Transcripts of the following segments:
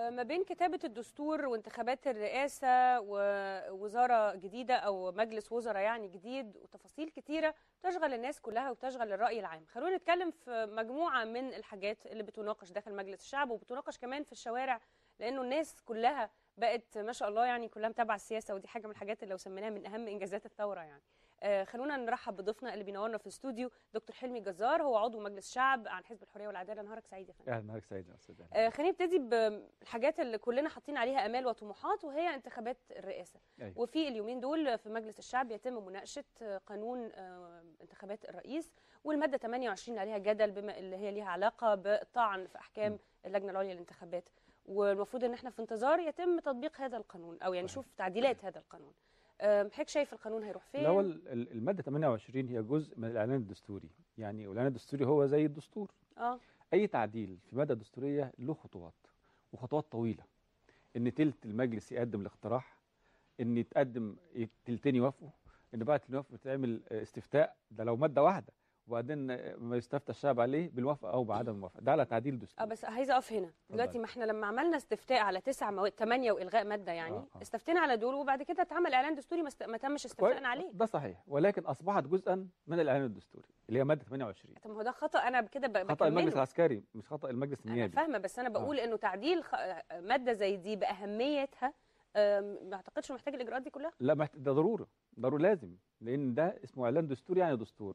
آه، ما بين كتابة الدستور وانتخابات الرئاسة ووزارة جديدة أو مجلس وزراء يعني جديد وتفاصيل كتيرة تشغل الناس كلها وتشغل الرأي العام خلونا نتكلم في مجموعة من الحاجات اللي بتناقش داخل مجلس الشعب وبتناقش كمان في الشوارع لأنه الناس كلها بقت ما شاء الله يعني كلها متابعة السياسة ودي حاجة من الحاجات اللي لو سميناها من أهم إنجازات الثورة يعني آه، خلونا نرحب بضيفنا اللي بينورنا في الاستوديو دكتور حلمي جزار هو عضو مجلس الشعب عن حزب الحريه والعداله نهارك سعيد يا فندم اهلا نهارك سعيد يا استاذ آه خلينا نبتدي بالحاجات اللي كلنا حاطين عليها امال وطموحات وهي انتخابات الرئاسه أيوة. وفي اليومين دول في مجلس الشعب يتم مناقشه قانون آه انتخابات الرئيس والماده 28 عليها جدل بما اللي هي ليها علاقه بالطعن في احكام م. اللجنه العليا للانتخابات والمفروض ان احنا في انتظار يتم تطبيق هذا القانون او يعني نشوف تعديلات هذا القانون حضرتك شايف القانون هيروح فين؟ الاول الماده 28 هي جزء من الاعلان الدستوري، يعني الاعلان الدستوري هو زي الدستور. اه اي تعديل في ماده دستوريه له خطوات وخطوات طويله. ان تلت المجلس يقدم الاقتراح، ان يتقدم تلتين يوافقوا، ان بعد يوافقوا تعمل استفتاء ده لو ماده واحده وبعدين ما يستفتى الشعب عليه بالوفقه او بعدم الموافقه ده على تعديل دستوري اه بس عايزه اقف هنا دلوقتي ما احنا لما عملنا استفتاء على تسع مواد ثمانيه والغاء ماده يعني آه آه. استفتينا على دول وبعد كده اتعمل اعلان دستوري ما, است... ما تمش استفتاءنا عليه ده صحيح ولكن اصبحت جزءا من الاعلان الدستوري اللي هي ماده 28 طب ما هو ده خطا انا كده ب... خطا المجلس العسكري مش خطا المجلس النيابي انا فاهمه بس انا بقول آه. انه تعديل خ... ماده زي دي باهميتها ما اعتقدش محتاج الاجراءات دي كلها لا محت... ده ضروره ضروري لازم لان ده اسمه اعلان دستوري يعني دستور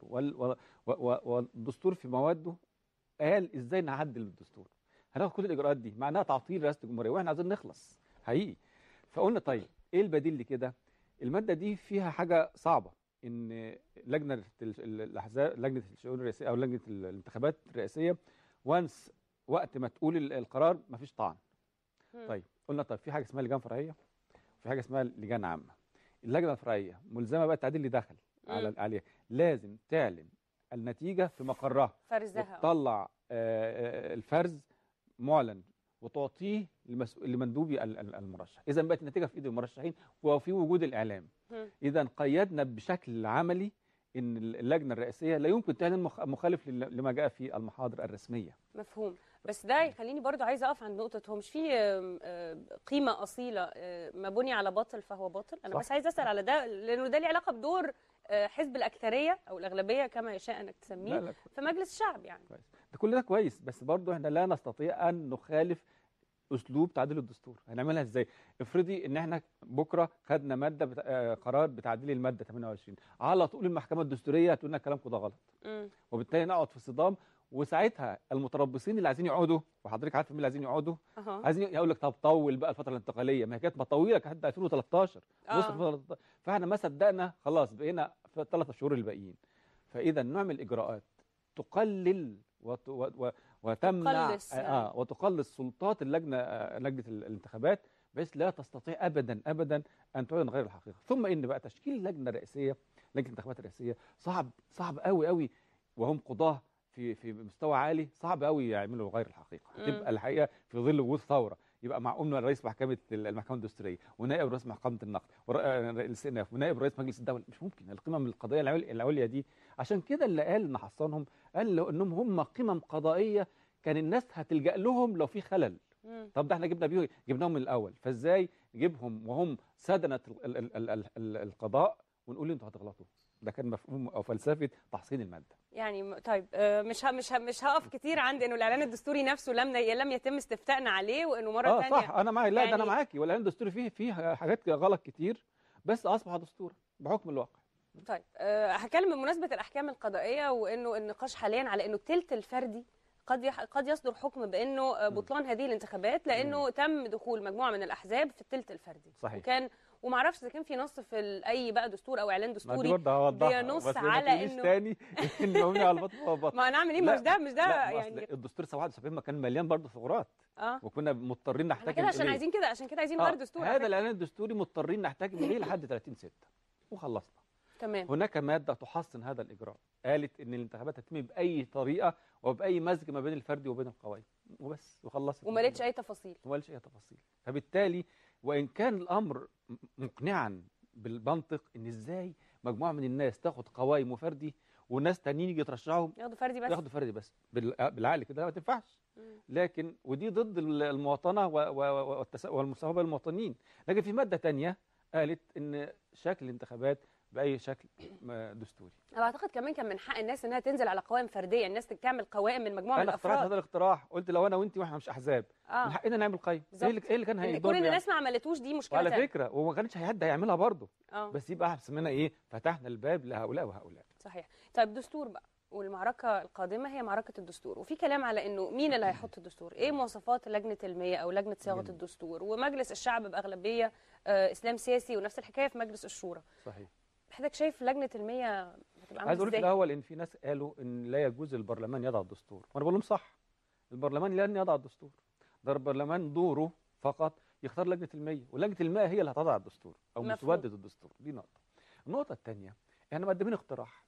والدستور في مواده قال ازاي نعدل الدستور هناخد كل الاجراءات دي معناها تعطيل رئاسه الجمهوريه واحنا عايزين نخلص حقيقي فقلنا طيب ايه البديل لكده الماده دي فيها حاجه صعبه ان لجنه الاحزاب لجنه الشؤون الرئاسيه او لجنه الانتخابات الرئاسيه وانس وقت ما تقول القرار مفيش طعن طيب قلنا طيب في حاجه اسمها لجان فرعيه وفي حاجه اسمها لجان عامه اللجنه الفرعيه ملزمه بقى التعديل اللي دخل على عليها لازم تعلن النتيجه في مقرها فرزها وتطلع الفرز معلن وتعطيه لمندوبي المرشح اذا بقت النتيجه في ايد المرشحين وفي وجود الاعلام اذا قيدنا بشكل عملي ان اللجنه الرئاسيه لا يمكن تعلن مخالف لما جاء في المحاضر الرسميه مفهوم بس ده يخليني برضو عايزه اقف عند نقطه هو مش في قيمه اصيله ما بني على باطل فهو باطل انا صح. بس عايزه اسال على ده لانه ده ليه علاقه بدور حزب الاكثريه او الاغلبيه كما يشاء انك تسميه في مجلس الشعب يعني كويس ده كل ده كويس بس برضو احنا لا نستطيع ان نخالف اسلوب تعديل الدستور هنعملها ازاي افرضي ان احنا بكره خدنا ماده بتا... قرار بتعديل الماده 28 على طول المحكمه الدستوريه هتقول لنا كلامكم ده غلط م. وبالتالي نقعد في صدام وساعتها المتربصين اللي عايزين يقعدوا وحضرتك عارفه مين اللي عايزين يقعدوا أه. عايزين يقول لك طب طول بقى الفتره الانتقاليه ما هي كانت طويله لحد 2013 أه. وصل فاحنا ما صدقنا خلاص بقينا في الثلاث شهور الباقيين فاذا نعمل اجراءات تقلل وت... و... وتمنع تقلص يعني. اه وتقلص سلطات اللجنه آه لجنه الانتخابات بحيث لا تستطيع ابدا ابدا ان تعلن غير الحقيقه ثم ان بقى تشكيل اللجنه الرئاسيه لجنه الانتخابات الرئاسيه صعب صعب قوي قوي وهم قضاه في في مستوى عالي صعب قوي يعملوا غير الحقيقه تبقى الحقيقه في ظل وجود ثوره يبقى مع ام رئيس محكمه المحكمه الدستوريه ونائب رئيس محكمه النقد والاستئناف ونائب رئيس مجلس الدوله مش ممكن القمم القضائيه العليا دي عشان كده اللي قال ان حصنهم قال انهم هم قمم قضائيه كان الناس هتلجا لهم لو في خلل طب ده احنا جبنا بيه جبناهم من الاول فازاي نجيبهم وهم سدنه القضاء ونقول انتوا هتغلطوا ده كان مفهوم او فلسفه تحصين الماده يعني طيب مش مش مش هقف كتير عند انه الاعلان الدستوري نفسه لم لم يتم استفتائنا عليه وانه مره آه ثانيه صح انا معاك لا يعني ده انا معاكي والاعلان الدستوري فيه فيه حاجات غلط كتير بس اصبح دستورا بحكم الواقع طيب أه هكلم بمناسبه الاحكام القضائيه وانه النقاش حاليا على انه الثلث الفردي قد قد يصدر حكم بانه بطلان هذه الانتخابات لانه مم. تم دخول مجموعه من الاحزاب في الثلث الفردي صحيح وكان وما اعرفش اذا كان في نص في اي بقى دستور او اعلان دستوري بينص على انه تاني انه مبني على البطل وبطل ما نعمل ايه مش ده مش ده يعني الدستور 77 ما كان مليان برضه ثغرات اه وكنا مضطرين نحتكم كده عشان عايزين كده عشان كده عايزين آه. غير دستور هذا الاعلان الدستوري مضطرين نحتكم اليه لحد 30 6 وخلصنا تمام هناك ماده تحصن هذا الاجراء قالت ان الانتخابات هتتم باي طريقه وباي مزج ما بين الفردي وبين القوائم وبس وخلصت وما لقيتش اي تفاصيل وما لقيتش اي تفاصيل فبالتالي وان كان الامر مقنعا بالمنطق ان ازاي مجموعه من الناس تاخد قوائم وفردي وناس تانيين يجي يترشحوا ياخدوا فردي بس ياخدوا فردي بس بال- بالعقل كده ما تنفعش مم. لكن ودي ضد ال- المواطنه و- و- والتس- والمساواه المواطنين لكن في ماده تانية قالت ان شكل الانتخابات باي شكل م- دستوري انا بعتقد كمان كان من حق الناس انها تنزل على قوائم فرديه الناس تعمل قوائم من مجموعه من انا اقترحت الافراد هذا الاقتراح قلت لو انا وانت واحنا مش احزاب من اه حقنا نعمل قايمه ايه بالظبط. اللي إيه اللي كان إن هيضر كون ان يعني؟ الناس ما عملتوش دي مشكله وعلى تانية. فكره وما كانش حد هيعملها برضه اه بس يبقى احنا اسمنا ايه فتحنا الباب لهؤلاء وهؤلاء صحيح طيب دستور بقى والمعركة القادمة هي معركة الدستور وفي كلام على انه مين اللي هيحط الدستور ايه مواصفات لجنة المية او لجنة صياغة جميل. الدستور ومجلس الشعب بأغلبية آه اسلام سياسي ونفس الحكاية في مجلس الشورى صحيح حضرتك شايف لجنة المية هتبقى عايز عاملة اقول في ازاي الاول ان في ناس قالوا ان لا يجوز البرلمان يضع الدستور وانا بقول لهم صح البرلمان لن يضع الدستور ده البرلمان دوره فقط يختار لجنه المية ولجنه المية هي اللي هتضع الدستور او مفهوم. مسوده الدستور دي نقطه النقطه الثانيه احنا مقدمين اقتراح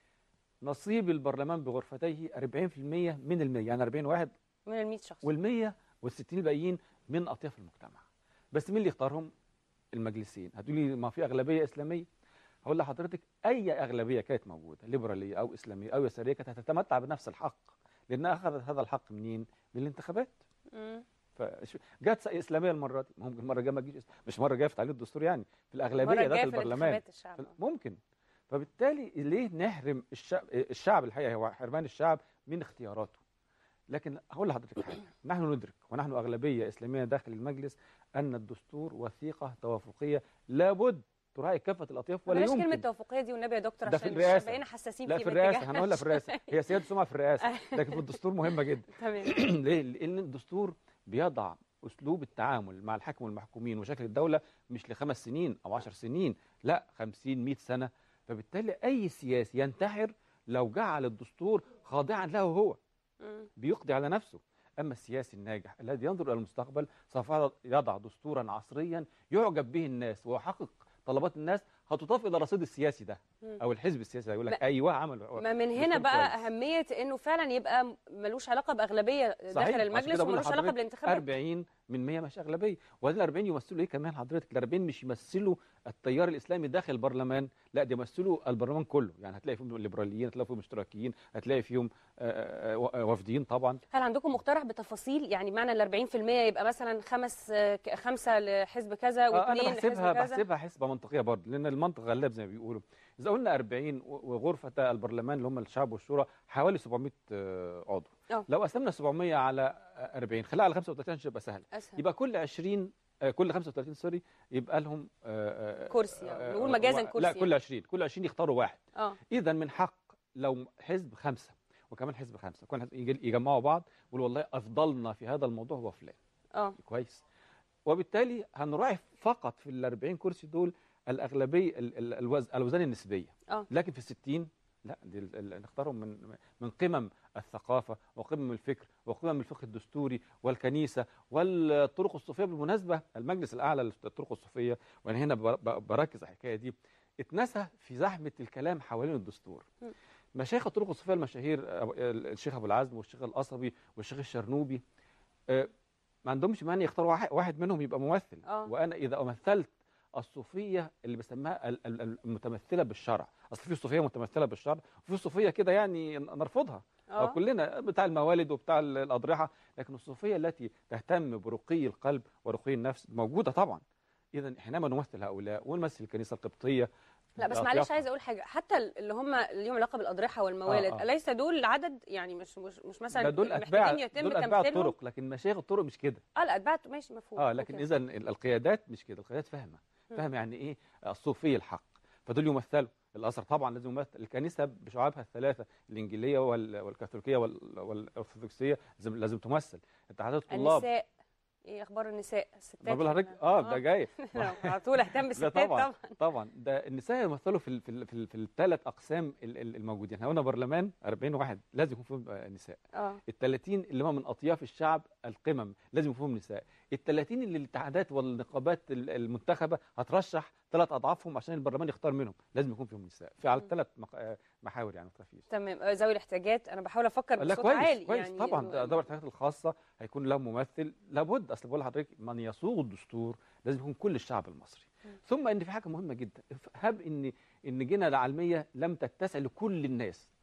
نصيب البرلمان بغرفتيه 40% من المية يعني 40 واحد من ال 100 شخص وال100 وال60 الباقيين من اطياف المجتمع بس مين اللي يختارهم المجلسين هتقولي ما في اغلبيه اسلاميه هقول لحضرتك اي اغلبيه كانت موجوده ليبراليه او اسلاميه او يساريه كانت هتتمتع بنفس الحق لانها اخذت هذا الحق منين من الانتخابات مم. فش- جت اسلاميه المره دي ممكن المره الجايه ما تجيش إس- مش مره جايه في تعديل الدستور يعني في المرة الاغلبيه الجاية ذات في البرلمان الانتخابات الشعب آه. ممكن فبالتالي ليه نحرم الشعب الشعب الحقيقه هو حرمان الشعب من اختياراته لكن هقول لحضرتك حاجه نحن ندرك ونحن اغلبيه اسلاميه داخل المجلس ان الدستور وثيقه توافقيه لابد تراعي كافه الاطياف ولا بلاش يمكن كلمة توافقية دي والنبي يا دكتور ده في عشان الرئاسة. بقينا حساسين لا فيه في من الرئاسه اتجاه- هنقولها في الرئاسه هي سياده سمعه في الرئاسه لكن في الدستور مهمه جدا تمام ليه؟ لان الدستور بيضع اسلوب التعامل مع الحاكم والمحكومين وشكل الدوله مش لخمس سنين او عشر سنين لا خمسين مئة سنه فبالتالي اي سياسي ينتحر لو جعل الدستور خاضعا له هو مم. بيقضي على نفسه اما السياسي الناجح الذي ينظر الى المستقبل سوف يضع دستورا عصريا يعجب به الناس ويحقق طلبات الناس هتضاف الى الرصيد السياسي ده مم. او الحزب السياسي ده يقول ما- لك ايوه عمل ما من هنا دستور بقى كويس. أهمية إنه فعلا يبقى ملوش علاقة بأغلبية صحيح، داخل عشان المجلس كده بقول وملوش علاقة لحضرتك بالانتخابات 40 من 100 مش اغلبيه وبعدين ال 40 يمثلوا ايه كمان حضرتك ال 40 مش يمثلوا التيار الاسلامي داخل البرلمان لا دي يمثلوا البرلمان كله يعني هتلاقي فيهم الليبراليين هتلاقي فيهم اشتراكيين هتلاقي فيهم آه، آه، آه، وفديين طبعا هل عندكم مقترح بتفاصيل يعني معنى ال 40% يبقى مثلا خمس آه، ك- خمسه لحزب كذا آه، انا واثنين لحزب بحسبها كذا بحسبها حسبه منطقيه برضه لان المنطق غلاب زي ما بيقولوا اذا قلنا 40 و- وغرفه البرلمان اللي هم الشعب والشورى حوالي 700 آه، عضو آه. لو قسمنا 700 على آه، 40 خليها على 35 عشان يبقى سهل اسهل يبقى كل 20 آه، كل 35 سوري يبقى لهم آه، آه، كرسي، آه، نقول آه، مجازاً لا كرسي كل 20 كل 20 يختاروا واحد اه اذا من حق لو حزب خمسه وكمان حزب خمسه كل حزب يجي- يجمعوا بعض يقولوا والله افضلنا في هذا الموضوع هو فلان اه كويس وبالتالي هنراعي فقط في ال 40 كرسي دول الاغلبيه ال- ال- الوز- الاوزان النسبيه اه لكن في ال 60 لا دي ال- ال- نختارهم من من قمم الثقافه وقمم الفكر وقمم الفقه الدستوري والكنيسه والطرق الصوفيه بالمناسبه المجلس الاعلى للطرق الصوفيه وانا هنا بر- ب- بركز على الحكايه دي اتنسى في زحمه الكلام حوالين الدستور م. مشايخ الطرق الصوفيه المشاهير أبو- الشيخ ابو العزم والشيخ القصبي والشيخ الشرنوبي آه، ما عندهمش مانع يختاروا واحد- واحد منهم يبقى ممثل آه. وانا اذا مثلت الصوفيه اللي بسميها ال- ال- المتمثله بالشرع اصل في صوفيه متمثله بالشرع وفي صوفيه كده يعني نرفضها أو اه كلنا بتاع الموالد وبتاع ال- الاضرحه لكن الصوفيه التي تهتم برقي القلب ورقي النفس موجوده طبعا اذا حينما نمثل هؤلاء ونمثل الكنيسه القبطيه لا بس بأطيافها. معلش عايزه اقول حاجه حتى اللي هم ليهم علاقه بالاضرحه والموالد آه، آه. اليس دول عدد يعني مش مش مش مثلا ده دول اتباع محتاجين يتم دول اتباع تمثيلهم الطرق لكن مشايخ الطرق مش كده اه لا اتباع ماشي مفهوم اه لكن أوكي. اذا القيادات مش كده القيادات فاهمه مم. فاهمه يعني ايه الصوفيه الحق فدول يمثلوا الازهر طبعا لازم يمثل الكنيسه بشعابها الثلاثه الانجيليه وال- والكاثوليكيه وال- والارثوذكسيه لازم لازم تمثل اتحادات الطلاب النساء ايه اخبار النساء الستات ما بقول لحضرتك في- اه ده جاي على طول اهتم لا بالستات طبعا طبعا طبعا ده النساء يمثلوا في ال في ال في, ال في الثلاث اقسام ال- ال- الموجودين احنا قلنا برلمان 40 واحد لازم يكون فيهم آه، نساء اه ال 30 اللي هم من اطياف الشعب القمم لازم يكون فيهم نساء ال 30 اللي الاتحادات والنقابات ال- المنتخبه هترشح ثلاث اضعافهم عشان البرلمان يختار منهم لازم يكون فيهم نساء في على مم. ثلاث محاور يعني ما تخافيش تمام آه، ذوي الاحتياجات انا بحاول افكر لا بصوت كويس عالي كويس يعني طبعا إنه- ده دور الحاجات الخاصه هيكون لهم ممثل لابد اصل بقول لحضرتك من يصوغ الدستور لازم يكون كل الشعب المصري مم. ثم ان في حاجه مهمه جدا هب ان ان جينا العلميه لم تتسع لكل الناس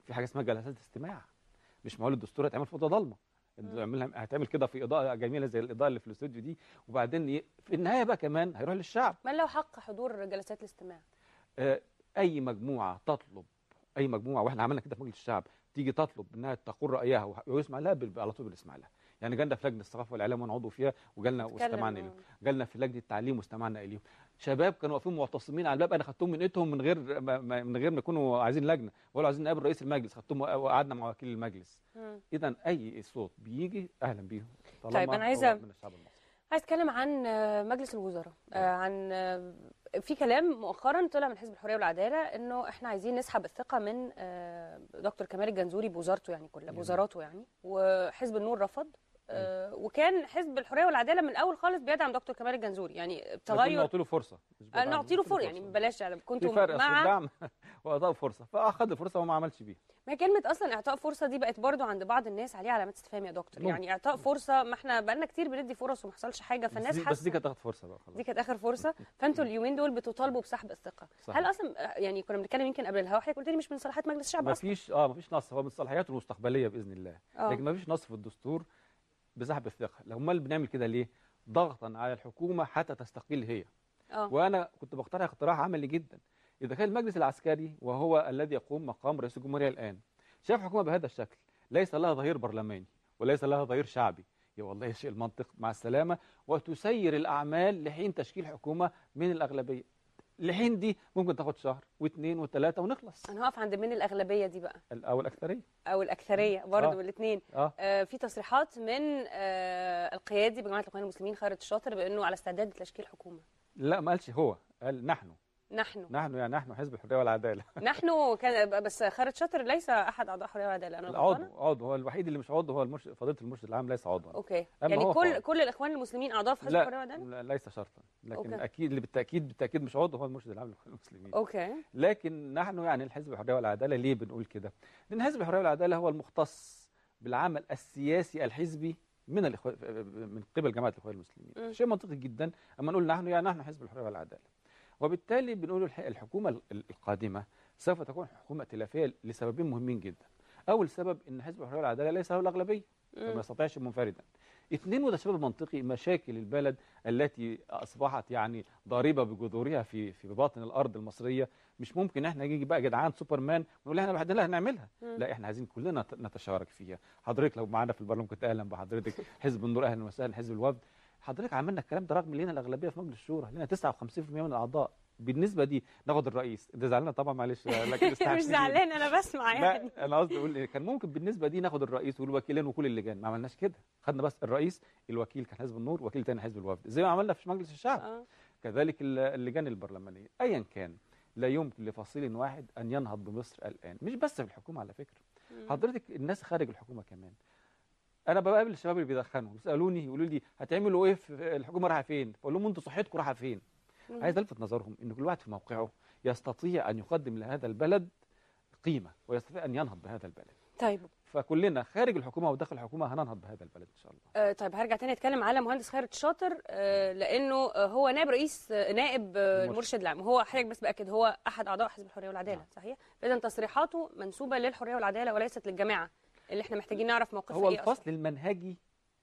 في حاجه اسمها جلسات استماع مش معقول الدستور هيتعمل في اوضه ضلمه مم. هيعملها هتعمل كده في اضاءه جميله زي الاضاءه اللي في الاستوديو دي وبعدين ي- في النهايه بقى كمان هيروح للشعب من له حق حضور جلسات الاستماع آه، اي مجموعه تطلب اي مجموعه واحنا عملنا كده في مجلس الشعب تيجي تطلب انها تقول رايها وح- ويسمع لها بال- على طول بنسمع لها يعني جالنا في لجنه الثقافه والاعلام وانا عضو فيها وجالنا اتكلم، واستمعنا آه. اليهم جالنا في لجنه التعليم واستمعنا اليهم شباب كانوا واقفين معتصمين على الباب انا خدتهم من ايدهم من غير ما ما- من غير ما يكونوا عايزين لجنه ولا عايزين نقابل رئيس المجلس خدتهم وقعدنا مع وكيل المجلس مم. اذا اي صوت بيجي اهلا بيهم طالما طيب، أنا هو عايزة- من الشعب المصري عايز اتكلم عن آه، مجلس الوزراء آه، عن آه، في كلام مؤخرا طلع من حزب الحريه والعداله انه احنا عايزين نسحب الثقه من آه، دكتور كمال الجنزوري بوزارته يعني كلها جميل. بوزاراته يعني وحزب النور رفض آه، وكان حزب الحريه والعداله من الاول خالص بيدعم دكتور كمال الجنزوري يعني لكن تغير نعطي له فرصه مش آه، بدعم، نعطي له فرصه يعني بلاش يعني في كنتم فرق أصل مع الدعم واعطاه فرصه فاخذ الفرصه وما عملش بيها ما هي كلمة أصلا إعطاء فرصة دي بقت برضو عند بعض الناس عليها علامات استفهام يا دكتور ممكن. يعني إعطاء فرصة ما إحنا بقالنا كتير بندي فرص وما حصلش حاجة بس فالناس دي, بس حاسة دي كانت تاخد فرصه بقى خلاص دي كانت آخر فرصة فأنتوا اليومين دول بتطالبوا بسحب الثقة صحيح. هل أصلا يعني كنا بنتكلم يمكن قبل الهوا حضرتك قلت لي مش من صلاحيات مجلس الشعب ما أصلا فيش اه ما فيش نص هو من صلاحياته المستقبليه باذن الله آه. لكن ما فيش نص في الدستور بسحب الثقه لو امال بنعمل كده ليه ضغطا على الحكومه حتى تستقيل هي اه وانا كنت بقترح اقتراح عملي جدا اذا كان المجلس العسكري وهو الذي يقوم مقام رئيس الجمهوريه الان شاف حكومه بهذا الشكل ليس لها ظهير برلماني وليس لها ظهير شعبي يا والله شيء المنطق مع السلامه وتسير الاعمال لحين تشكيل حكومه من الاغلبيه لحين دي ممكن تاخد شهر واثنين وثلاثه ونخلص أنا هقف عند من الأغلبية دي بقى او الاكثريه أو الأكثرية برضو آه. الاثنين اه آه في تصريحات من آه القيادي بجماعة الإخوان المسلمين خيرت الشاطر بأنه على استعداد لتشكيل حكومة لا ما قالش هو قال نحن نحن نحن يعني نحن حزب الحريه والعداله نحن كان بس خيرت شاطر ليس أحد أعضاء الحرية والعدالة أنا غلطانة؟ العضو عضو هو الوحيد اللي مش عضو هو المرشد فضيله المرشد العام ليس عضوا اوكي أما يعني هو كل فعال. كل الاخوان المسلمين اعضاء في حزب لا الحريه والعداله لا، ليس شرطا لكن أوكي. اكيد اللي بالتاكيد بالتاكيد مش عضو هو المرشد العام للاخوان المسلمين اوكي لكن نحن يعني الحزب الحريه والعداله ليه بنقول كده؟ لان حزب الحريه والعداله هو المختص بالعمل السياسي الحزبي من الإخوان من قبل جماعه الاخوان مم. المسلمين شيء منطقي جدا اما نقول نحن يعني نحن حزب الحريه والعداله وبالتالي بنقول الح- الحكومه ال- القادمه سوف تكون حكومه ائتلافيه لسببين مهمين جدا اول سبب ان حزب الحريه والعداله ليس له الاغلبيه فما مم. يستطيعش منفردا اثنين وده سبب منطقي مشاكل البلد التي اصبحت يعني ضاربه بجذورها في في باطن الارض المصريه مش ممكن احنا نيجي بقى جدعان سوبرمان ونقول احنا لوحدنا لا هنعملها مم. لا احنا عايزين كلنا نت- نتشارك فيها حضرتك لو معانا في البرلمان كنت اهلا بحضرتك حزب النور اهلا وسهلا حزب الوفد حضرتك عملنا الكلام ده رغم لنا الاغلبيه في مجلس الشورى لنا 59% من الاعضاء بالنسبه دي ناخد الرئيس ده زعلنا طبعا معلش لكن مش استحملي. زعلان انا بسمع يعني لا انا قصدي اقول إيه، كان ممكن بالنسبه دي ناخد الرئيس والوكيلين وكل اللجان ما عملناش كده خدنا بس الرئيس الوكيل كان حزب النور وكيل تاني حزب الوفد زي ما عملنا في مجلس الشعب اه كذلك ال- اللجان البرلمانيه ايا كان لا يمكن لفصيل واحد ان ينهض بمصر الان مش بس في الحكومه على فكره مم. حضرتك الناس خارج الحكومه كمان انا بقابل الشباب اللي بيدخنوا يسالوني يقولوا لي هتعملوا ايه في الحكومه رايحه فين بقول لهم انتوا صحتكم رايحه فين مم. عايز الفت نظرهم ان كل واحد في موقعه يستطيع ان يقدم لهذا البلد قيمه ويستطيع ان ينهض بهذا البلد طيب فكلنا خارج الحكومه وداخل الحكومه هننهض بهذا البلد ان شاء الله آه طيب هرجع تاني اتكلم على مهندس خيرت شاطر آه لانه آه هو نائب رئيس آه نائب آه المرشد. المرشد العام هو حضرتك بس باكد هو احد اعضاء حزب الحريه والعداله نعم. صحيح اذا تصريحاته منسوبه للحريه والعداله وليست للجماعه اللي احنا محتاجين نعرف موقفها هو ايه الفصل أصلاً. المنهجي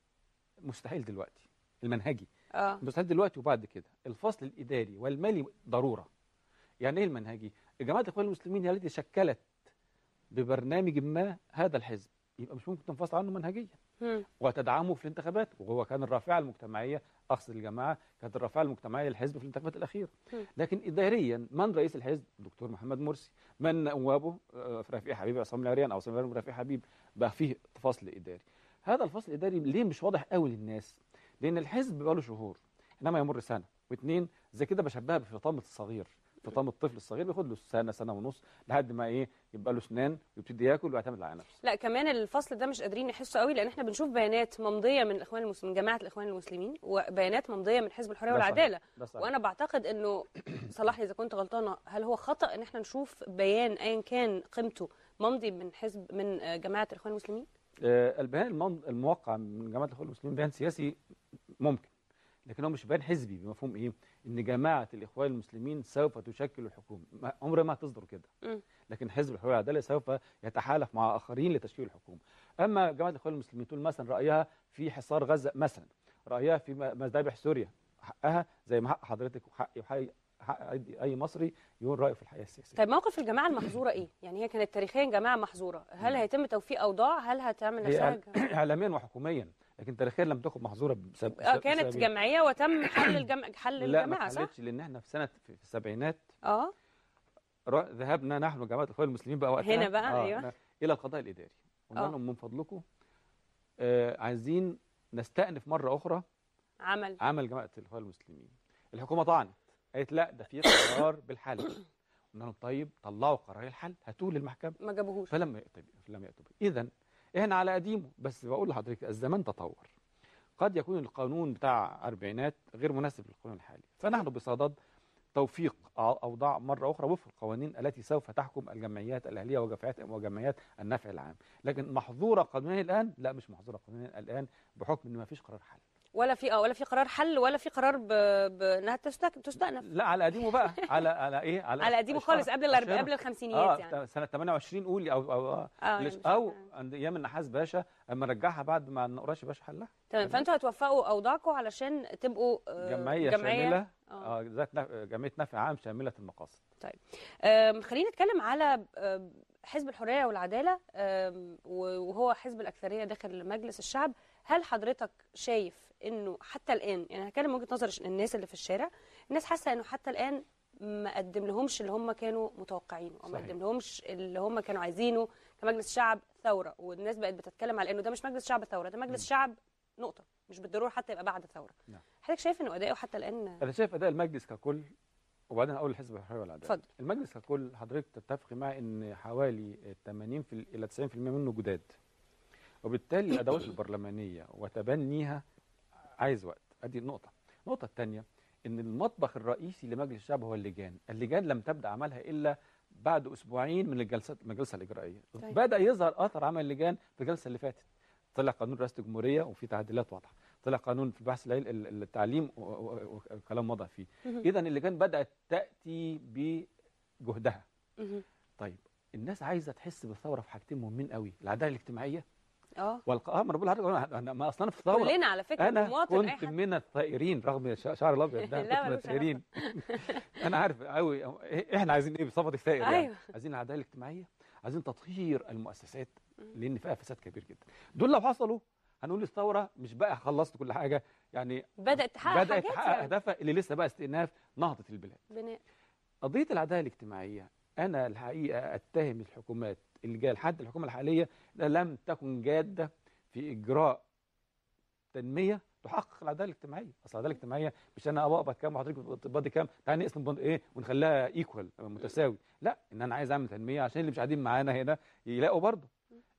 مستحيل دلوقتي المنهجي اه مستحيل دلوقتي وبعد كده الفصل الاداري والمالي ضروره يعني ايه المنهجي جماعه الاخوان المسلمين هي التي شكلت ببرنامج ما هذا الحزب يبقى مش ممكن تنفصل عنه منهجيا مم. وتدعمه في الانتخابات وهو كان الرافعه المجتمعيه اقصد الجماعه كانت الرافعه المجتمعيه للحزب في الانتخابات الاخيره مم. لكن اداريا من رئيس الحزب الدكتور محمد مرسي من نوابه آه، رفيق حبيب عصام العريان او عصام العريان ورفيق حبيب بقى فيه فصل اداري هذا الفصل الاداري ليه مش واضح قوي للناس لان الحزب بقى له شهور انما يمر سنه واثنين زي كده بشبهها بفطامه الصغير فطام الطفل الصغير بياخد له سنه سنه ونص لحد ما ايه يبقى له اسنان ويبتدي ياكل ويعتمد على نفسه لا كمان الفصل ده مش قادرين نحسه قوي لان احنا بنشوف بيانات ممضيه من الاخوان المسلمين جماعه الاخوان المسلمين وبيانات ممضيه من حزب الحريه ده صحيح. والعداله ده صحيح. وانا بعتقد انه صلح لي اذا كنت غلطانه هل هو خطا ان احنا نشوف بيان ايا كان قيمته ممضي من حزب من آه، جماعه الاخوان المسلمين آه، البيان المن- الموقع من جماعه الاخوان المسلمين بيان سياسي ممكن لكن هو مش بيان حزبي بمفهوم ايه ان جماعه الاخوان المسلمين سوف تشكل الحكومه ما- عمرها ما هتصدر كده مم. لكن حزب الحريه والعداله سوف يتحالف مع اخرين لتشكيل الحكومه اما جماعه الاخوان المسلمين تقول مثلا رايها في حصار غزه مثلا رايها في م- مذابح سوريا حقها زي ما حق حضرتك وحقي وحق حق أي- اي مصري يقول رايه في الحياه السياسيه طيب موقف الجماعه المحظوره ايه يعني هي كانت تاريخيا جماعه محظوره هل مم. هيتم توفيق اوضاع هل هتعمل نفسها هي ج- اعلاميا وحكوميا لكن تاريخيا لم تكن محظوره بسبب اه كانت بسبب- جمعيه وتم حل الجم... حل لا ما الجماعه صح اتحلتش لان احنا في سنه في السبعينات اه را- ذهبنا نحن جماعه الاخوان المسلمين بقى وقتها هنا بقى، أيوة. ن- الى القضاء الاداري قلنا آه. لهم من فضلكم آه عايزين نستأنف مره اخرى عمل عمل جماعه الاخوان المسلمين الحكومه طعنت قالت لا ده في قرار بالحل قلنا لهم طيب طلعوا قرار الحل هاتوه للمحكمه ما جابوهوش فلم يأتوا به فلم يأتوا به إذا إحنا على قديمه بس بقول لحضرتك الزمان تطور قد يكون القانون بتاع أربعينات غير مناسب للقانون الحالي فنحن بصدد توفيق أو- أوضاع مرة أخرى وفق القوانين التي سوف تحكم الجمعيات الأهلية وجمعيات وجمعيات النفع العام لكن محظورة قانونيا الآن لا مش محظورة قانونيا الآن بحكم إن ما فيش قرار حل ولا في اه ولا في قرار حل ولا في قرار ب... بانها تستك... تستأنف لا على قديمه بقى على على إيه على على قديمه أشهر- خالص قبل الأرب... أشهر- قبل الخمسينيات اه يعني سنة 28 قولي أو أو, أو اه ليش يعني مش- او عند ايام النحاس باشا اما رجعها بعد ما النقراش باشا حلها تمام فانتوا هتوفقوا اوضاعكم علشان تبقوا آه، جمعيه, شامله اه اه ذات نف- جمعيه نفع عام شامله المقاصد آم، خلينا نتكلم على آم، حزب الحريه والعداله آم، وهو حزب الاكثريه داخل مجلس الشعب هل حضرتك شايف انه حتى الان يعني هتكلم من وجهه نظر الناس اللي في الشارع الناس حاسه انه حتى الان ما قدم لهمش اللي هم كانوا متوقعينه او ما صحيح. قدم لهمش اللي هم كانوا عايزينه كمجلس شعب ثوره والناس بقت بتتكلم على انه ده مش مجلس شعب ثوره ده مجلس م. شعب نقطه مش بالضروره حتى يبقى بعد ثوره نعم. حضرتك شايف انه اداؤه حتى الان انا شايف اداء المجلس ككل وبعدين هقول الحزب الحريه والعداله اتفضل المجلس ككل حضرتك تتفقي معي ان حوالي 80 في الى 90% منه جداد وبالتالي الادوات البرلمانيه وتبنيها عايز وقت ادي النقطه النقطه الثانيه ان المطبخ الرئيسي لمجلس الشعب هو اللجان اللجان لم تبدا عملها الا بعد اسبوعين من الجلسات الجلسه الاجرائيه طيب. بدا يظهر اثر عمل اللجان في الجلسه اللي فاتت طلع قانون رئاسه الجمهوريه وفي تعديلات واضحه طلع قانون في البحث العلمي ال- التعليم و- و- وكلام وضع فيه مهم. اذا اللجان بدات تاتي بجهدها مهم. طيب الناس عايزه تحس بالثوره في حاجتين مهمين قوي العداله الاجتماعيه اه والق... اه ما انا بقول لحضرتك أنا- انا ما اصلا في الثوره كلنا على فكره انا المواطن اي كنت حد من الثائرين رغم ش- شعر الابيض ده لا، كنت من ملوش الثائرين انا عارف قوي احنا عايزين ايه بصفه الثائر يعني ايوه عايزين العداله الاجتماعيه عايزين تطهير المؤسسات مم. لان فيها فساد كبير جدا دول لو حصلوا هنقول الثوره مش بقى خلصت كل حاجه يعني بدات تحقق بدات حاجات تحقق يعني. اهدافها اللي لسه بقى استئناف نهضه البلاد بناء قضيه العداله الاجتماعيه انا الحقيقه اتهم الحكومات اللي جايه لحد الحكومه الحاليه لا لم تكن جاده في اجراء تنميه تحقق العداله الاجتماعيه اصل العداله الاجتماعيه مش انا اقبض كام وحضرتك بتقبضي كام تعالى نقسم بن- ايه ونخليها ايكوال متساوي لا ان انا عايز اعمل تنميه عشان اللي مش قاعدين معانا هنا يلاقوا برضه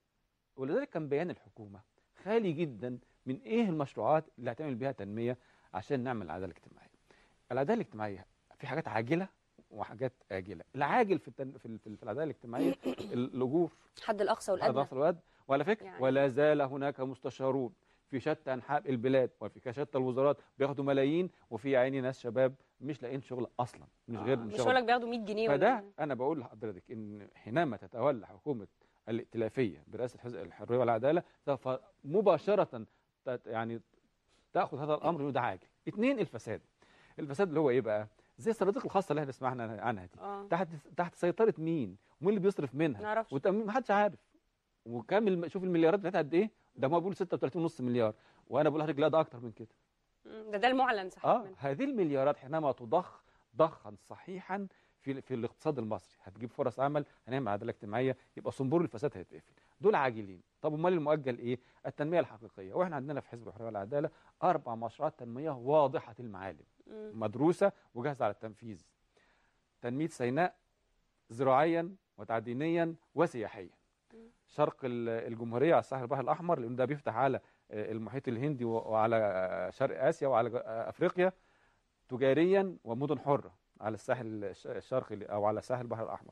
ولذلك كان بيان الحكومه خالي جدا من ايه المشروعات اللي هتعمل بيها تنميه عشان نعمل العداله الاجتماعيه العداله الاجتماعيه في حاجات عاجله وحاجات آجلة العاجل في التن... في ال- في العدالة الاجتماعية الأجور الحد الاقصى هذا والادنى أصل الواد وعلى فكرة يعني. ولا زال هناك مستشارون في شتى أنحاء البلاد وفي شتى الوزارات بياخدوا ملايين وفي عيني ناس شباب مش لاقيين شغل أصلا مش آه، غير مش شغل هقول لك بياخدوا 100 جنيه فده ولا انا بقول لحضرتك ان حينما تتولى حكومه الائتلافيه برئاسه حزب الحريه والعداله سوف مباشره تت- يعني تاخذ هذا الامر وده عاجل. اثنين الفساد. الفساد اللي هو ايه بقى؟ زي الصناديق الخاصه اللي احنا سمعنا عنها دي. اه تحت تحت سيطره مين؟ ومين اللي بيصرف منها؟ نعرفش وتأمين ما حدش عارف. وكام الم... شوف المليارات بتاعتها قد ايه؟ ده ما بيقول 36.5 مليار وانا بقول لحضرتك لا ده اكتر من كده. مم، ده ده المعلن صح اه هذه المليارات حينما تضخ ضخا صحيحا في في الاقتصاد المصري هتجيب فرص عمل هنعمل عداله اجتماعيه يبقى صنبور الفساد هيتقفل دول عاجلين طب امال المؤجل ايه التنميه الحقيقيه واحنا عندنا في حزب الحريه والعداله اربع مشروعات تنميه واضحه المعالم مم. مدروسه وجاهزه على التنفيذ تنميه سيناء زراعيا وتعدينيا وسياحيا مم. شرق ال- الجمهوريه على ساحل البحر الاحمر لان ده بيفتح على آه، المحيط الهندي و- وعلى آه، شرق اسيا وعلى ج- آه، افريقيا تجاريا ومدن حره على الساحل الش- الشرقي او على ساحل البحر الاحمر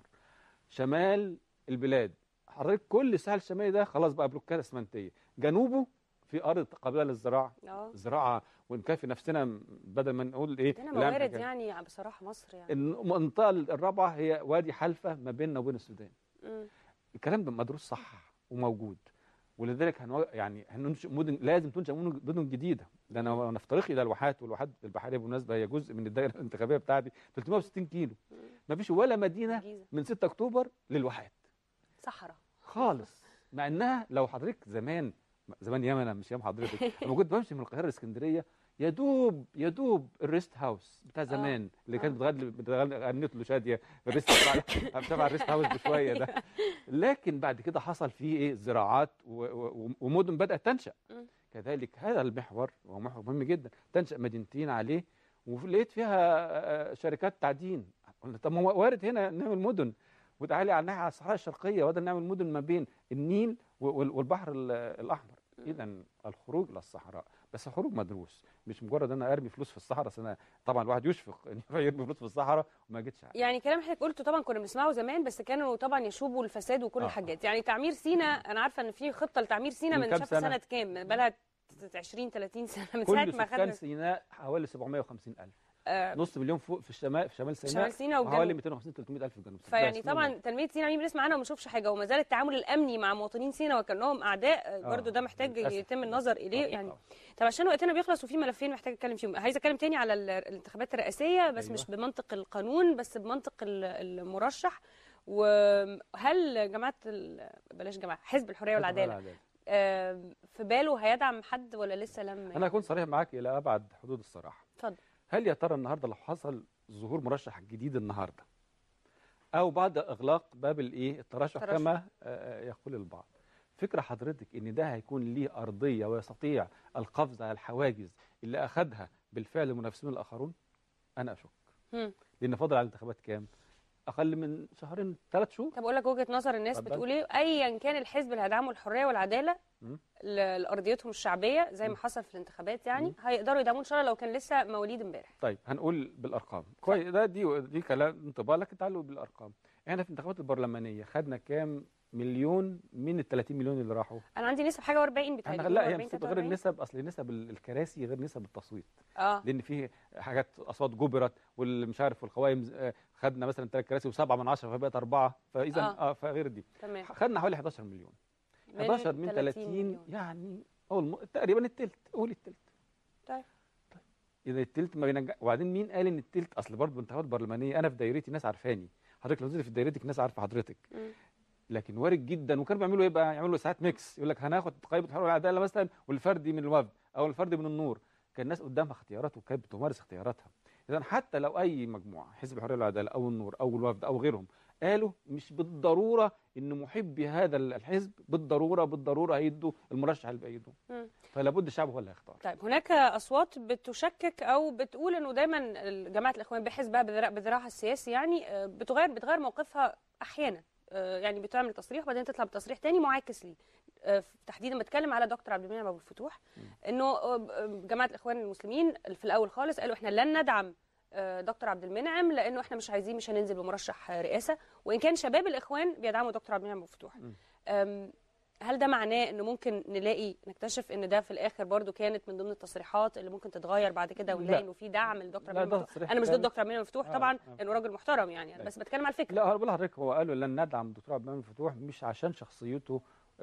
شمال البلاد حضرتك كل الساحل الشمالي ده خلاص بقى بلوكات اسمنتيه جنوبه في ارض قابله للزراعه اه زراعه ونكفي نفسنا م- بدل ما نقول ايه عندنا لا موارد إحنا- يعني بصراحه مصر يعني المنطقه الرابعه هي وادي حلفه ما بيننا وبين السودان مم. الكلام ده مدروس صح وموجود ولذلك هنو... يعني هننشئ مدن لازم تنشا مدن مدن جديده ده انا وانا في طريقي الى الواحات والواحات البحريه بالمناسبه هي جزء من الدائره الانتخابيه بتاعتي 360 كيلو ما فيش ولا مدينه الجيزه من 6 اكتوبر للواحات صحراء خالص مع انها لو حضرتك زمان زمان ياما انا مش ياما حضرتك لما كنت بمشي من القاهره لاسكندريه يا دوب يا دوب الريست هاوس بتاع زمان اللي كانت بتغني بتغني غنت له شاديه الريست بتاع شبه الريست هاوس بشويه ده لكن بعد كده حصل فيه ايه زراعات و- و- ومدن بدات تنشا مم. كذلك هذا المحور وهو محور مهم جدا تنشا مدينتين عليه ولقيت فيها آه، شركات تعدين قلنا طب ما هو وارد هنا نعمل مدن وتعالي على الناحيه على الصحراء الشرقيه وده نعمل مدن ما بين النيل وال- والبحر ال- الاحمر اذا الخروج الى الصحراء بس خروج مدروس مش مجرد انا ارمي فلوس في الصحراء أصل انا طبعا الواحد يشفق ان هو يرمي فلوس في الصحراء وما جتش عليه يعني كلام حضرتك قلته طبعا كنا بنسمعه زمان بس كانوا طبعا يشوبوا الفساد وكل آه. الحاجات يعني تعمير سينا انا عارفه ان في خطه لتعمير سينا من من كام شاف سنة؟ سنه كام بقالها 20 30 سنه من ساعه كل ما سكان خدنا سيناء حوالي 750 الف آه، نص مليون فوق في الشمال في شمال سيناء شمال سينا وحوالي والجنوب 250 300 الف في الجنوب فيعني بس طبعا منهم. تنميه سينا عمالين بنسمع عنها وما بنشوفش حاجه وما زال التعامل الامني مع مواطنين سينا وكانهم اعداء آه، برضو آه، ده محتاج للأسف. يتم النظر اليه آه، يعني آه. طب عشان وقتنا بيخلص وفي ملفين محتاج اتكلم فيهم عايزه اتكلم تاني على ال- الانتخابات الرئاسيه بس أيوة. مش بمنطق القانون بس بمنطق ال- المرشح وهل جماعه ال- بلاش جماعه حزب الحريه والعداله آم، في باله هيدعم حد ولا لسه لم انا اكون صريح معاك الى ابعد حدود الصراحه اتفضل هل يا ترى النهارده لو حصل ظهور مرشح جديد النهارده او بعد اغلاق باب الايه الترشح الترشح. كما آه، يقول البعض فكره حضرتك ان ده هيكون ليه ارضيه ويستطيع القفز على الحواجز اللي اخذها بالفعل المنافسون الاخرون انا اشك مم. لان فاضل على الانتخابات كام اقل من شهرين ثلاث شهور طب اقول لك وجهه نظر الناس اتفضل. بتقول ايه ايا كان الحزب اللي هيدعمه الحريه والعداله مم. ل- لارضيتهم الشعبيه زي ما مم. حصل في الانتخابات يعني مم. هيقدروا يدعموه ان شاء الله لو كان لسه مواليد امبارح طيب هنقول بالارقام كويس ده دي دي كلام انطباع لكن تعالوا بالارقام احنا في الانتخابات البرلمانيه خدنا كام مليون من ال 30 مليون اللي راحوا انا عندي نسبه حاجه و40 بتهيألي احنا لا هي 42 نسب غير 43. النسب اصل نسب ال- الكراسي غير نسب التصويت اه لان في حاجات اصوات جبرت والمش عارف والقوائم آه، خدنا مثلا ثلاث كراسي وسبعه من عشره فبقت اربعه فاذا آه. اه, فغير دي تمام خدنا حوالي 11 مليون 11 من 30 مليون. يعني أول م... تقريبا التلت قول التلت طيب. اذا التلت ما بينجح وبعدين مين قال ان التلت اصل برضه الانتخابات البرلمانيه انا في دايرتي ناس عارفاني حضرتك لو نزلت في دايرتك ناس عارفه حضرتك مم. لكن وارد جدا وكانوا بيعملوا ايه بقى يعملوا ساعات ميكس يقول لك هناخد قائمه الحريه والعداله مثلا والفردي من الوفد او الفردي من النور كان الناس قدامها اختيارات وكانت بتمارس اختياراتها اذا حتى لو اي مجموعه حزب الحريه والعداله او النور او الوفد او غيرهم قالوا مش بالضروره ان محبي هذا الحزب بالضروره بالضروره هيدوا المرشح اللي بايده مم. فلا بد الشعب هو اللي هيختار طيب هناك اصوات بتشكك او بتقول انه دايما جماعه الاخوان بحزبها بذرا- بذراعها السياسي يعني آه، بتغير بتغير موقفها احيانا آه، يعني بتعمل تصريح وبعدين تطلع بتصريح تاني معاكس ليه آه، تحديدا بتكلم على دكتور عبد المنعم ابو الفتوح انه آه، جماعه الاخوان المسلمين في الاول خالص قالوا احنا لن ندعم آه، دكتور عبد المنعم لانه احنا مش عايزين مش هننزل بمرشح آه، رئاسه وان كان شباب الاخوان بيدعموا دكتور عبد المنعم ابو الفتوح مم. أم، هل ده معناه انه ممكن نلاقي نكتشف ان ده في الاخر برضو كانت من ضمن التصريحات اللي ممكن تتغير بعد كده ونلاقي لا. انه في دعم لدكتور لا، عبد ده المنعم تصريح انا مش ضد كان- دكتور عبد المنعم مفتوح آه، طبعا آه. لانه راجل محترم يعني أنا أيوة. بس بتكلم على الفكره لا هو بقول لحضرتك هو قالوا لن ندعم الدكتور عبد المنعم فتوح مش عشان شخصيته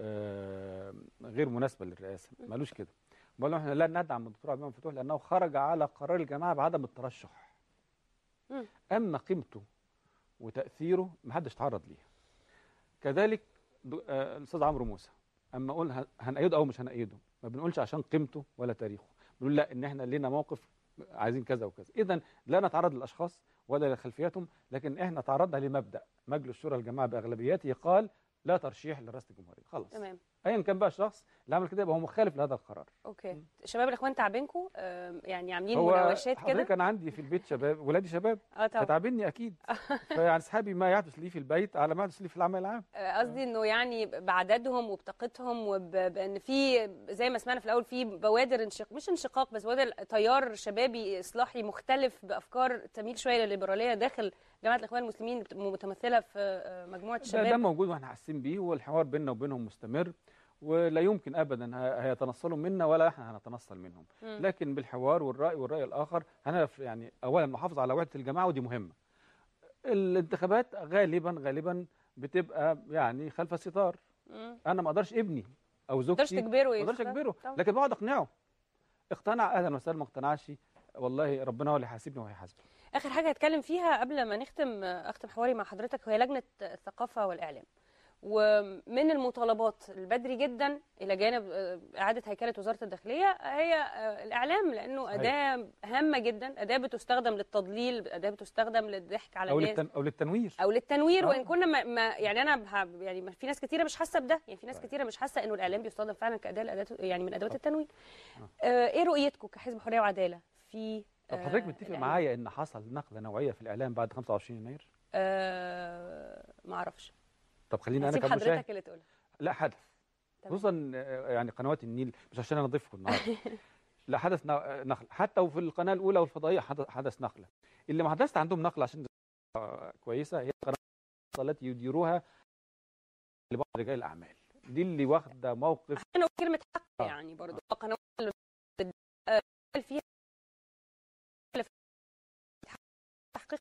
آه، غير مناسبه للرئاسه مالوش كده بقول لهم احنا لن ندعم الدكتور عبد المنعم فتوح لانه خرج على قرار الجماعه بعدم الترشح مم. اما قيمته وتاثيره ما حدش تعرض ليه كذلك دو- آه، الاستاذ عمرو موسى اما اقول هن- هنأيده او مش هنأيده ما بنقولش عشان قيمته ولا تاريخه بنقول لا ان احنا لينا موقف عايزين كذا وكذا اذا لا نتعرض للاشخاص ولا لخلفياتهم لكن احنا تعرضنا لمبدا مجلس شورى الجماعه باغلبيته قال لا ترشيح لرئاسه الجمهوريه خلاص تمام ايا كان بقى الشخص اللي عمل كده يبقى هو مخالف لهذا القرار اوكي شباب الاخوان تعبينكم أم، يعني عاملين هو مناوشات حضرتك كده انا عندي في البيت شباب ولادي شباب اه طبعا فتعبني اكيد فيعني اصحابي ما يحدث لي في البيت على ما يحدث لي في العمل العام آه، قصدي انه يعني بعددهم وبطاقتهم وبان في زي ما سمعنا في الاول في بوادر انشق مش انشقاق بس بوادر تيار شبابي اصلاحي مختلف بافكار تميل شويه للليبراليه داخل جماعه الاخوان المسلمين بت- متمثله في آه، مجموعه ده, ده شباب موجود واحنا حاسين بيه والحوار بيننا وبينهم مستمر ولا يمكن ابدا ه- هيتنصلوا منا ولا احنا هنتنصل منهم مم. لكن بالحوار والراي والراي الاخر هنعرف يعني اولا نحافظ على وحده الجماعه ودي مهمه الانتخابات غالبا غالبا بتبقى يعني خلف الستار مم. انا ما اقدرش ابني او ما تقدرش زوجتي تجبره ما اقدرش يختار. اجبره طبعا. لكن بقعد اقنعه اقتنع اهلا وسهلا ما اقتنعش والله ربنا هو اللي يحاسبني وهيحاسبه اخر حاجه هتكلم فيها قبل ما نختم اختم حواري مع حضرتك وهي لجنه الثقافه والاعلام ومن المطالبات البدري جدا الى جانب آه، اعاده هيكله وزاره الداخليه هي آه، الاعلام لانه صحيح. اداه هامه جدا اداه بتستخدم للتضليل اداه بتستخدم للضحك على او الناس للتن... او للتنوير او للتنوير آه. وان كنا ما, ما يعني انا بها يعني ما- في ناس كتيره مش حاسه بده يعني في ناس صحيح. كتيره مش حاسه انه الاعلام بيستخدم فعلا كاداه الاداه يعني من ادوات آه. التنوير آه. آه، ايه رؤيتكم كحزب حريه وعداله في طب آه، حضرتك متفق الإعلام؟ معايا ان حصل نقله نوعيه في الاعلام بعد 25 يناير آه ما اعرفش طب خليني انا هسيب كمشاهد حضرتك اللي تقولها لا حدث تمام. خصوصا آه، يعني قنوات النيل مش عشان انا ضيفكم النهارده لا حدث ن- نقله حتى وفي القناه الاولى والفضائيه حدث, حدث نقله اللي ما حدثت عندهم نقله عشان آه، كويسه هي القنوات التي يديروها لبعض رجال الاعمال دي اللي واخده موقف انا كلمه حق آه. يعني برضو قنوات اللي بت- آه، فيها تحقيق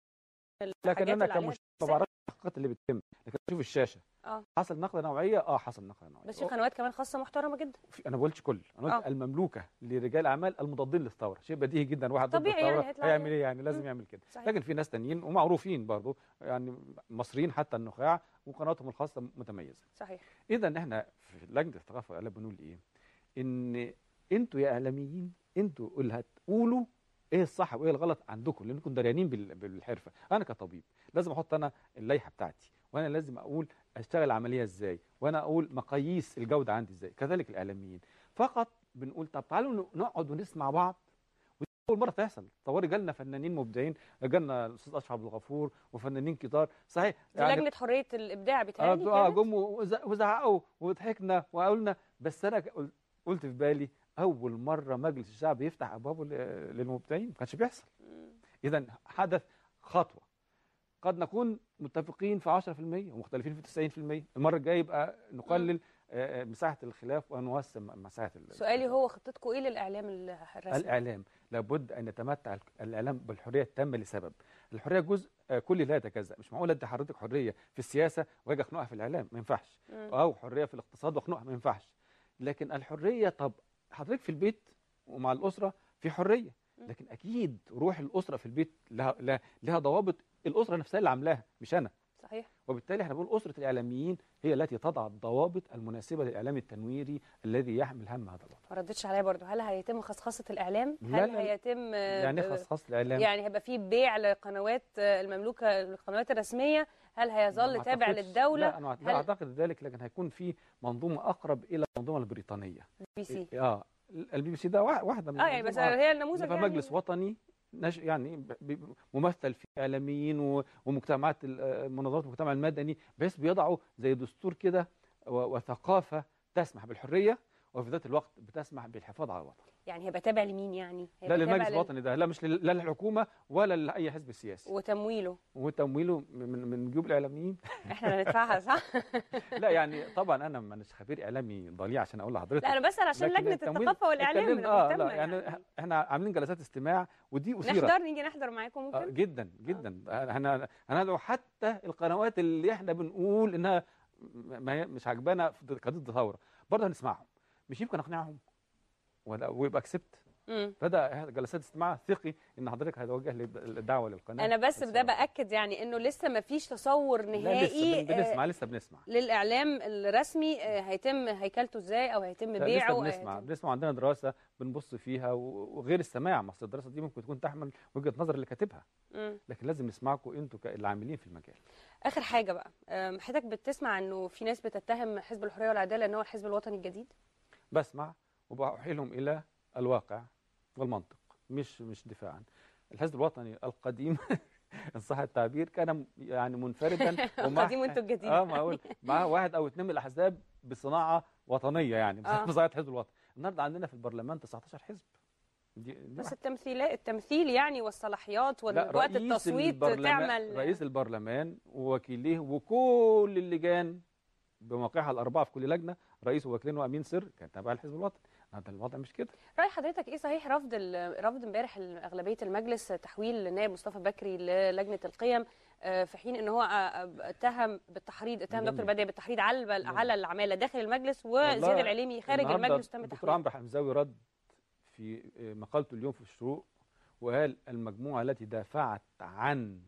لكن الحاجات انا اللي عليها كمشاهد ما تساعد. بعرفش التحقيقات اللي بتتم لكن بشوف الشاشه اه حصل نقله نوعيه اه حصل نقله نوعيه بس في قنوات كمان خاصه محترمه جدا في- انا ما قلتش كل انا قلت آه. المملوكه لرجال اعمال المضادين للثوره شيء بديهي جدا واحد ضد طبيعي يعني الثوره هيطلع هيعمل يعني. ايه يعني لازم مم. يعمل كده صحيح لكن في ناس تانيين ومعروفين برضو يعني مصريين حتى النخاع وقناتهم الخاصه متميزه صحيح اذا احنا في لجنه الثقافه والإعلام بنقول ايه ان انتوا يا اعلاميين انتوا اللي هتقولوا ايه الصح وايه الغلط عندكم لانكم دريانين بال- بالحرفه انا كطبيب لازم احط انا اللائحه بتاعتي وانا لازم اقول اشتغل العمليه ازاي وانا اقول مقاييس الجوده عندي ازاي كذلك الاعلاميين فقط بنقول طب تعالوا نقعد ونسمع بعض ودي اول مره تحصل تصوري جالنا فنانين مبدعين جالنا الاستاذ اشرف عبد الغفور وفنانين كتار صحيح دي لجنه حريه الابداع بتاعي اه آه، جم وز- وزعقوا وضحكنا وقلنا بس انا ك- قل- قلت في بالي اول مره مجلس الشعب يفتح ابوابه ل- للمبدعين ما كانش بيحصل اذا حدث خطوه قد نكون متفقين في 10% ومختلفين في 90% المره الجايه يبقى نقلل آه، آه، مساحه الخلاف ونوسع مساحه ال- سؤالي هو خطتكم ايه للاعلام ال- الرسمي الاعلام لابد ان يتمتع ال- الاعلام بالحريه التامه لسبب الحريه جزء آه، كلي لا يتجزا مش معقول ادي حضرتك حريه في السياسه واجي اخنقها في الاعلام ما ينفعش مم. او حريه في الاقتصاد واخنقها ما ينفعش لكن الحريه طب حضرتك في البيت ومع الاسره في حريه مم. لكن اكيد روح الاسره في البيت لها لها, لها ضوابط الاسره نفسها اللي عاملاها مش انا صحيح وبالتالي احنا بنقول اسره الاعلاميين هي التي تضع الضوابط المناسبه للاعلام التنويري الذي يحمل هم هذا الوطن ما ردتش عليا برضو هل هيتم خصخصه الاعلام لا، هل لا، لا. هيتم آه، يعني ب- خصخص الاعلام يعني هيبقى في بيع لقنوات آه، المملوكه القنوات الرسميه هل هيظل ما تابع أعتقدش- للدوله لا انا هل- لا اعتقد ذلك لكن هيكون في منظومه اقرب الى المنظومه البريطانيه بي سي اه البي بي سي ده وا- واحده من اه يعني بس المنظومة. هي النموذج في يعني مجلس وطني نش... يعني ب- ب- ممثل في اعلاميين و... ومجتمعات ال- آه، منظمات المجتمع المدني بحيث بيضعوا زي دستور كده و... وثقافه تسمح بالحريه وفي ذات الوقت بتسمح بالحفاظ على الوطن يعني هيبقى تابع لمين يعني لا هيبقى للمجلس تابع لل- الوطني ده لا مش لل... لا للحكومه ولا لاي حزب سياسي وتمويله وتمويله من من جيوب الاعلاميين احنا اللي ندفعها صح لا يعني طبعا انا مش خبير اعلامي ضليع عشان اقول لحضرتك لا انا بسال عشان لكن لجنه التمويل الثقافه والاعلام اتكلمنا- انا اه مهتمه لا يعني, يعني احنا عاملين جلسات استماع ودي اثيرت نحضر نيجي نحضر معاكم آه ممكن جدا جدا احنا هندعو حتى القنوات اللي احنا بنقول انها م- ما هي مش عجبانا في قضيه الثوره برضه هنسمعهم مش يمكن اقنعهم ولا ويبقى كسبت مم. فده جلسات استماع ثقي ان حضرتك هتوجه لي الدعوه للقناه انا بس بده والصراحة. باكد يعني انه لسه ما فيش تصور لا لسه نهائي بن- بنسمع لسه بنسمع آه، للاعلام الرسمي آه، هيتم هيكلته ازاي او هيتم لا بيعه لسه بنسمع هيتم- بنسمع عندنا دراسه بنبص فيها و- وغير السماع ما أصل الدراسه دي ممكن تكون تحمل وجهه نظر اللي كاتبها مم. لكن لازم نسمعكم انتوا العاملين في المجال اخر حاجه بقى آم، حضرتك بتسمع انه في ناس بتتهم حزب الحريه والعداله ان هو الحزب الوطني الجديد بسمع وبأحيلهم إلى الواقع والمنطق مش مش دفاعا الحزب الوطني القديم ان صح التعبير كان م- يعني منفردا ومع القديم وانتوا الجديد اه ما اقول معاه واحد او اثنين من الاحزاب بصناعه وطنيه يعني آه. بصناعه حزب الوطن النهارده عندنا في البرلمان 19 حزب دي, دي بس واحدة. التمثيلات التمثيل يعني والصلاحيات لا، ووقت رئيس التصويت البرلمان- تعمل رئيس البرلمان ووكيليه وكل اللجان بمواقعها الاربعه في كل لجنه رئيس ووكيلين وامين سر كان تابع للحزب الوطني هذا الوضع مش كده راي حضرتك ايه صحيح رفض ال- رفض امبارح اغلبيه المجلس تحويل النائب مصطفى بكري للجنه القيم آه، في حين ان هو آه، آه، اتهم بالتحريض اتهم جميل. دكتور بديع بالتحريض على الب- جميل. على العماله داخل المجلس وزياد والله العليمي خارج النهاردة المجلس تم الدكتور تحويله عمرو حمزاوي رد في مقالته اليوم في الشروق وقال المجموعه التي دافعت عن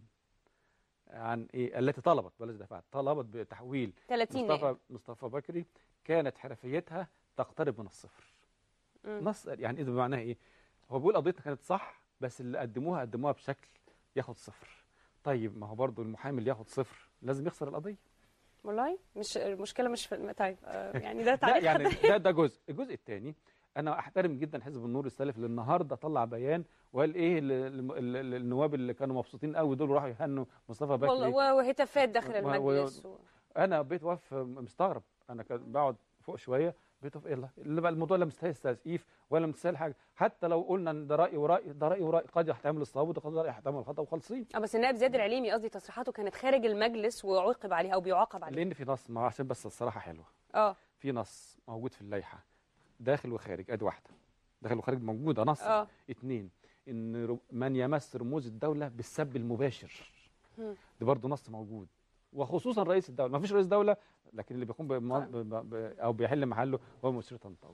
عن ايه التي طلبت بلاش دفعت طلبت بتحويل 30 مصطفى نائب مصطفى بكري كانت حرفيتها تقترب من الصفر مم. نص يعني اذا بمعناها ايه هو بيقول قضيتنا كانت صح بس اللي قدموها قدموها بشكل ياخد صفر طيب ما هو برضو المحامي اللي ياخد صفر لازم يخسر القضيه والله مش المشكله مش في الم- طيب آه، يعني ده لا تعريف يعني حضرتك. ده ده جزء الجزء الثاني انا احترم جدا حزب النور السلفي اللي النهارده طلع بيان وقال ايه ال- ال- ال- النواب اللي كانوا مبسوطين قوي دول وراحوا يهنوا مصطفى والله بكري و- وهتافات داخل و- و- المجلس و... انا بقيت واقف مستغرب انا كان بقعد فوق شويه بقيت واقف ايه الله اللي بقى الموضوع لا مستاهل تسقيف ولا مستاهل حاجه حتى لو قلنا ان ده راي وراي ده راي وراي قد يحتمل الصواب وده قد يحتمل الخطا وخالصين اه بس النائب زياد العليمي قصدي تصريحاته كانت خارج المجلس وعوقب عليها او بيعاقب عليها لان في نص ما هو عشان بس الصراحه حلوه اه في نص موجود في اللائحه داخل وخارج ادي واحده داخل وخارج موجوده نص اه اثنين ان ر- من يمس رموز الدوله بالسب المباشر مم. ده برضه نص موجود وخصوصا رئيس الدوله ما فيش رئيس دوله لكن اللي بيقوم بم- طيب. ب- ب- ب- او بيحل محله هو مشير طنطاوي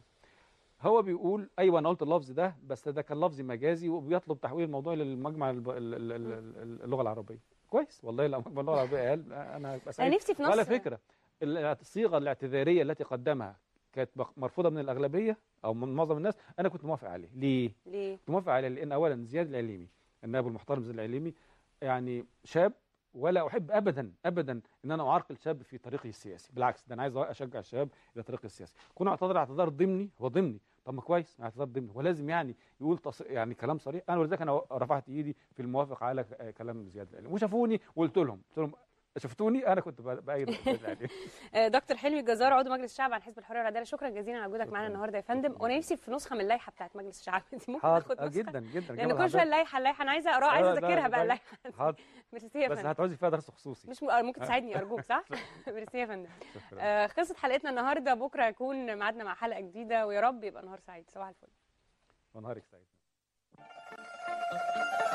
هو بيقول ايوه انا قلت اللفظ ده بس ده كان لفظ مجازي وبيطلب تحويل الموضوع للمجمع الب- ال- ال- ال- ال- اللغه العربيه كويس والله لو مجمع اللغه العربيه قال انا هبقى انا سعيد نفسي في نص وعلى فكره ال- الصيغه الاعتذاريه التي قدمها كانت بق- مرفوضه من الاغلبيه او من معظم الناس انا كنت موافق عليه ليه ليه كنت موافق عليه لان اولا زياد العليمي النائب المحترم زياد العليمي يعني شاب ولا احب ابدا ابدا ان انا اعرقل شاب في طريقه السياسي بالعكس ده انا عايز اشجع الشباب الى طريقه السياسي كون اعتذر اعتذار ضمني هو ضمني طب ما كويس اعتذار ضمني ولازم يعني يقول تص... يعني كلام صريح انا ولذلك انا رفعت ايدي في الموافق على ك- كلام زياد العليمي وشافوني وقلت لهم قلت لهم شفتوني انا كنت ب- بايد زياد العليمي آه، دكتور حلمي الجزار عضو مجلس الشعب عن حزب الحريه والعداله شكرا جزيلا على وجودك شكراً. معانا النهارده يا فندم شكراً. وانا نفسي في نسخه من اللائحه بتاعت مجلس الشعب دي ممكن حاضر ناخد آه، نسخه جدا جدا لان جمال كل شويه حضرتك. اللائحه اللائحه انا عايزه اقراها عايزه آه، لا، اذاكرها بقى لا. اللائحه حاضر ميرسي يا بس فندم هتعوزي فيها درس خصوصي مش م- آه، ممكن تساعدني ارجوك صح ميرسي يا فندم شكرا آه، خلصت حلقتنا النهارده بكره يكون ميعادنا مع حلقه جديده ويا رب يبقى نهار سعيد صباح الفل ونهارك سعيد